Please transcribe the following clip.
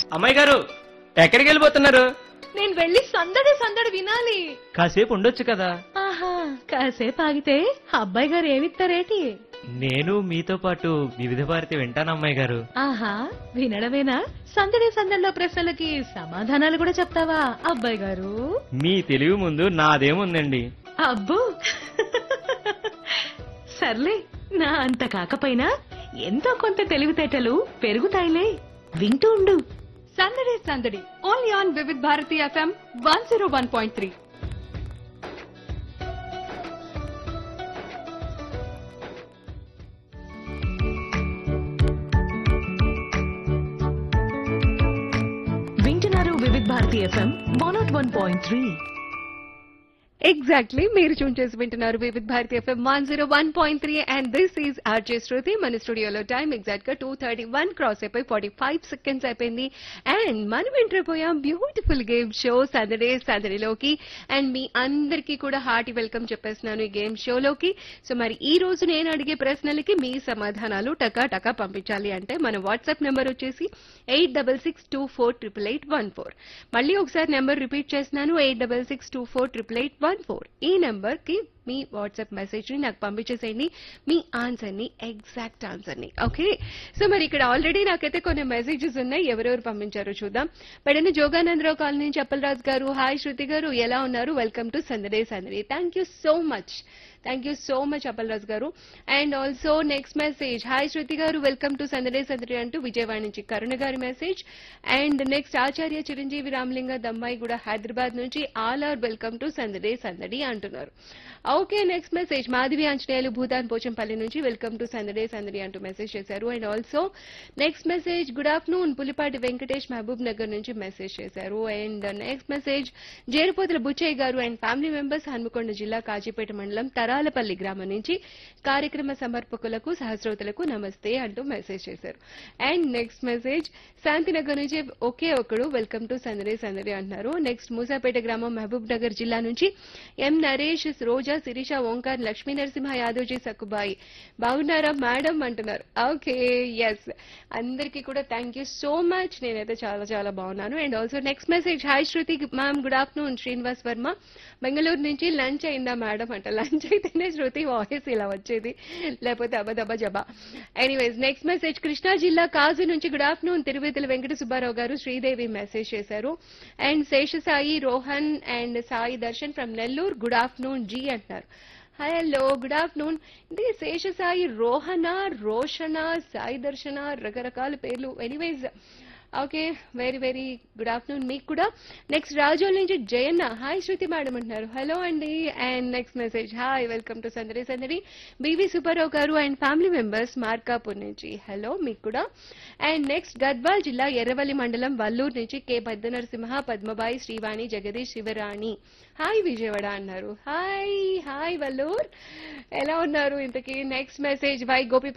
అమ్మాయి గారు ఎక్కడికి వెళ్ళిపోతున్నారు నేను వెళ్ళి సందడి సందడి వినాలి కాసేపు ఉండొచ్చు కదా ఆహా కాసేపు ఆగితే అబ్బాయి గారు ఏమిస్తారేటి నేను మీతో పాటు వివిధ భారతి వింటాను అమ్మాయి గారు ఆహా వినడమేనా సందడి సందడిలో ప్రశ్నలకి సమాధానాలు కూడా చెప్తావా అబ్బాయి గారు మీ తెలివి ముందు నాదేముందండి అబ్బో సర్లే నా అంత కాకపోయినా ఎంతో కొంత తెలివితేటలు పెరుగుతాయిలే వింటూ ఉండు సందడి సందడి only on Vividh Bharati FM one zero one point three వింటున్నారు Vividh Bharati FM one not one point three exactly మీరు చూన్ చేసి వింటున్నారు Vividh Bharati FM one zero one point three and this is RJ Shruti మన స్టూడియోలో టైం ఎగ్జాక్ట్ గా టూ థర్టీ వన్ క్రాస్ అయిపోయి forty five seconds అయిపోయింది and మనం ఎంటర్ పోయాం బ్యూటిఫుల్ గేమ్ షో సాటర్డే సాటర్డేలోకి అండ్ మీ అందరికీ కూడా హార్టీ వెల్కమ్ చెప్పేస్తున్నాను ఈ గేమ్ షోలోకి సో మరి ఈ రోజు నేను అడిగే ప్రశ్నలకి మీ సమాధానాలు టకా టకా పంపించాలి అంటే మన వాట్సాప్ నెంబర్ వచ్చేసి eight double six two four triple eight one four మళ్ళీ ఒకసారి నెంబర్ రిపీట్ చేస్తున్నాను eight double six two four triple eight one four ఈ నెంబర్ కి మీ వాట్సాప్ మెసేజ్ ని నాకు పంపించేసేయండి మీ ఆన్సర్ ని ఎగ్జాక్ట్ ఆన్సర్ ని ఓకే సో మరి ఇక్కడ ఆల్రెడీ నాకైతే కొన్ని మెసేజెస్ ఉన్నాయి ఎవరెవరు పంపించారో చూద్దాం పెడని జోగానందరావు కాలనీ నుంచి అప్పలరాజు గారు హాయ్ శృతి గారు ఎలా ఉన్నారు వెల్కమ్ టు సందడే సందడి thank you so much thank you so much Appalaraju garu and also next message hi Shruti garu welcome to సందడే సందడి అంటూ విజయవాడ నుంచి కరుణ గారి message and next Acharya Chiranjeevi Ramalinga దమ్మాయి కూడా హైదరాబాద్ నుంచి ఆల్ ఆర్ వెల్కమ్ టు సందడే సందడి అంటున్నారు okay next message Madhavi Anjaneyulu Bhoodan Pochampally నుంచి వెల్కమ్ టు సందడే సందడి అంటూ మెసేజ్ చేశారు and also next message good afternoon Pulipati Venkatesh Mahabubnagar నుంచి మెసేజ్ చేశారు and next message Jerupothula Buchaiah garu and family members Hanamkonda జిల్లా కాజీపేట మండలం తరాలపల్లి గ్రామం నుంచి కార్యక్రమ సమర్పకులకు సహస్రోతులకు నమస్తే అంటూ మెసేజ్ చేశారు అండ్ నెక్స్ట్ మెసేజ్ శాంతినగర్ నుంచి ఒకే ఒకడు వెల్కమ్ టు సందడి సందడి అంటున్నారు నెక్స్ట్ మూసాపేట గ్రామం మహబూబ్ నగర్ జిల్లా నుంచి ఎం నరేష్ రోజా శిరీష ఓంకార్ లక్ష్మీ నరసింహ యాదవ్జీ సక్కుబాయి బాగున్నారా మేడం అంటున్నారు ఓకే ఎస్ అందరికీ కూడా థ్యాంక్ యూ సో మచ్ నేనైతే చాలా చాలా బాగున్నాను and also next message hi Shruti ma'am good afternoon Srinivas Varma Bengaluru నుంచి లంచ్ అయిందా మేడం అంట లంచ్ అయితేనే శృతి వాయిస్ ఇలా వచ్చేది లేకపోతే అబదబ జబా ఎనీవేస్ నెక్స్ట్ మెసేజ్ కృష్ణా జిల్లా కాజు నుంచి good afternoon Tiruvethula Venkata Subbarao garu Sridevi message చేశారు and Seshasai Rohan and Sai Darshan from Nellore good afternoon ji అంటున్నారు హలో గుడ్ ఆఫ్టర్నూన్ ఇది శేషసాయి రోహన రోషన సాయి దర్శన రకరకాల పేర్లు anyways okay very very good afternoon మీకు కూడా నెక్స్ట్ రాజోల్ నుంచి జయన్న హాయ్ శృతి మేడం అంటున్నారు హలో అండి and next message hi welcome to సందడి సందడి బీవీ సుబ్బారావు గారు అండ్ ఫ్యామిలీ మెంబర్స్ మార్కాపూర్ నుంచి హలో మీకు కూడా అండ్ నెక్స్ట్ గద్వాల్ జిల్లా ఎర్రవల్లి మండలం వల్లూరు నుంచి కే పెద్ద నరసింహ పద్మబాయి శ్రీవాణి జగదీష్ శివరాణి హాయ్ విజయవాడ అన్నారు హాయ్ హాయ్ వల్లూర్ ఎలా ఉన్నారు ఇంతకీ నెక్స్ట్ మెసేజ్ బై గోపి